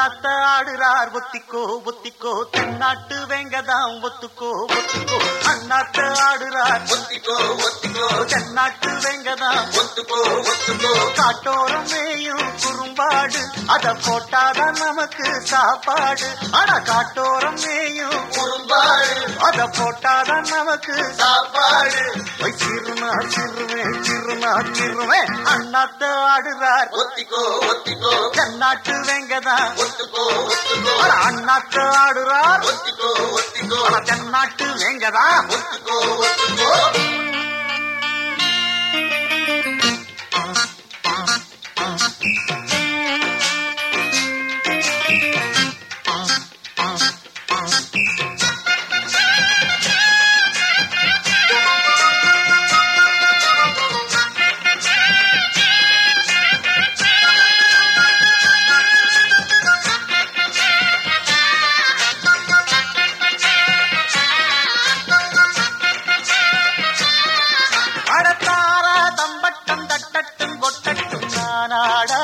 அண்ணாத்த ஆடுறார் ஒத்திக்கோ ஒத்திக்கோ தென்னாட்டு வெங்கதாம் ஒத்துக்கோ ஒத்துக்கோ அண்ணாத்த ஆடுறார் ஒத்திக்கோ ஒத்திக்கோ தென்னாட்டு வெங்கதாம் ஒத்துக்கோ ஒத்துக்கோ காட்டோரம் மேயும் குறும்பாடு அத போட்டாதான் நமக்கு சாப்பாடு ஆனா காட்டோரம் மேயும் குறும்பாடு அத போட்டாதான் நமக்கு சாப்பாடு ஒய் சிறுமா சிறுவே சிறுமா சிறுவே அண்ணாத்த ஆடுறார் ஒத்திக்கோ ஒத்திக்கோ தென்னாட்டு வெங்கதான் ஒத்துக்கோ ஒத்துக்கோ ஆனா அண்ணாத்த ஆடுறார் ஒத்திக்கோ ஒத்திக்கோ ஆனா தென்னாட்டு வெங்கதா ஒத்துக்கோ ஒத்துக்கோ அடத்தார தம்பட்டம் தட்டட்டும் கொட்டட்டும் நானாடா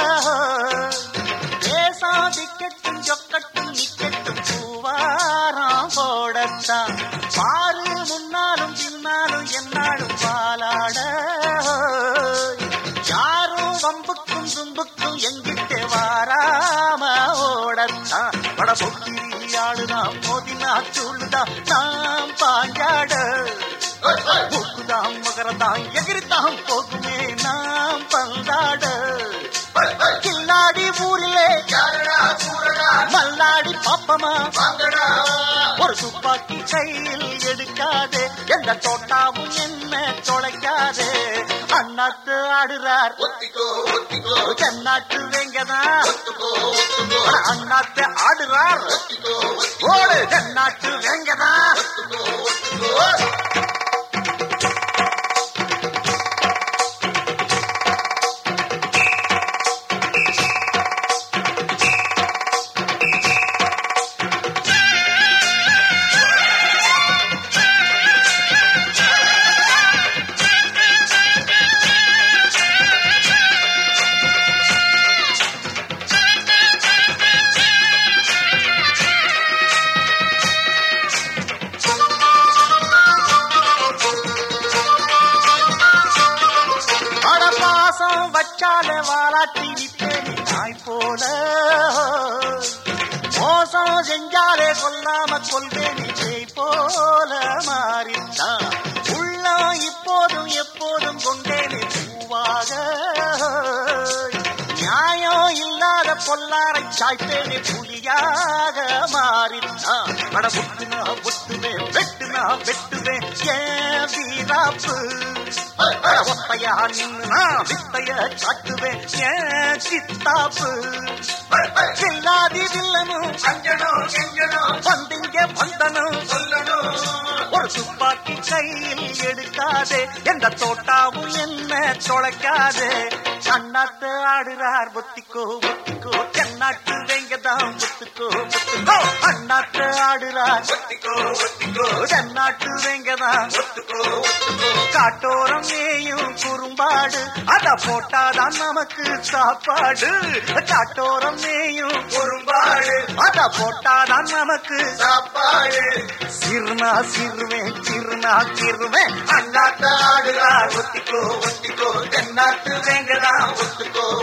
தேசாதிக்கட்டும் சொக்கட்டும் நிக்கட்டும் பூவாராம் போடத்தான் பாரு முன்னாலும் பின்னாலும் என்னாலும் பாலாட யாரும் வம்புக்கும் தும்புக்கும் எங்கிட்டே வாராம ஓடத்தான் வட பொக்கிரி ஆளுதான் மோதினா சூழுதான் நாம் பாஞ்சாட மூக்குதாம் மகரதாம் எகிரித்தாம் போகுமே நாம் பந்தாட கில்லாடி ஊரிலே யாரடா கூறடா மல்லாடி பாப்பமா வாங்கடா ஒரு துப்பாக்கி கையில் எடுக்காதே எந்த தோட்டாவும் என்ன தொலைக்காதே அண்ணாத்து ஆடுறார் ஒத்திக்கோ ஒத்திக்கோ தென்னாட்டு வெங்கதா ஒத்துக்கோ ஒத்துக்கோ அண்ணாத்து ஆடுறார் ஒத்திக்கோ ஒத்திக்கோ ஓடு தென்னாட்டு வெங்கதா ஒத்துக்கோ ஒத்துக்கோ அட பாசம் வச்சாலே வாராட்டி நிப்பேனி நாய் போல மோசம் செஞ்சாலே கொல்லாம கொள்வேனி ஜெய் போல மாறித்தான் உள்ளம் இப்போதும் எப்போதும் கொண்டேனே பூவாக நியாயம் இல்லாத பொல்லாரை சாய்ப்பேனே புலியாக மாறித்தான் அட முட்டுனா ஒட்டுவேன் வெட்டுனா வெட்டுவேன் ஏன் வீராப்பு அட ஒத்தையா நின்னு நான் வித்தைய காட்டுவேன் ஏன் சித்தாப்பு சில்லாதி வில்லனும் அஞ்சனும் செஞ்சனும் வந்திங்க வந்தனும் சொல்லணும் ஒரு துப்பாக்கி கையில் எடுக்காதே எந்த தோட்டாவும் என்ன தொலைக்காதே அண்ணாத்து ஆடுறார் ஒத்திக்கோ ஒத்திக்கோ தென்னாட்டு வெங்கதான் ஒத்துக்கோ ஒத்துக்கோ அண்ணாத்து ஆடுறார் ஒத்திக்கோ ஒத்திக்கோ தென்னாட்டு வெங்கதான் ஒத்துக்கோ ஒத்துக்கோ காட்டோரம் மேயும் குறும்பாடு அத போட்டாதான் நமக்கு சாப்பாடு காட்டோரம் மேயும் குறும்பாடு அத போட்டாதான் நமக்கு சாப்பாடு சிறுனா சிறுவேன் சிறுனா சிறுவேன் அண்ணாத்த ஆடுறா ஒத்திக்கோ ஒத்திக்கோ தென்னாட்டு வேங்கடா ஒத்துக்கோ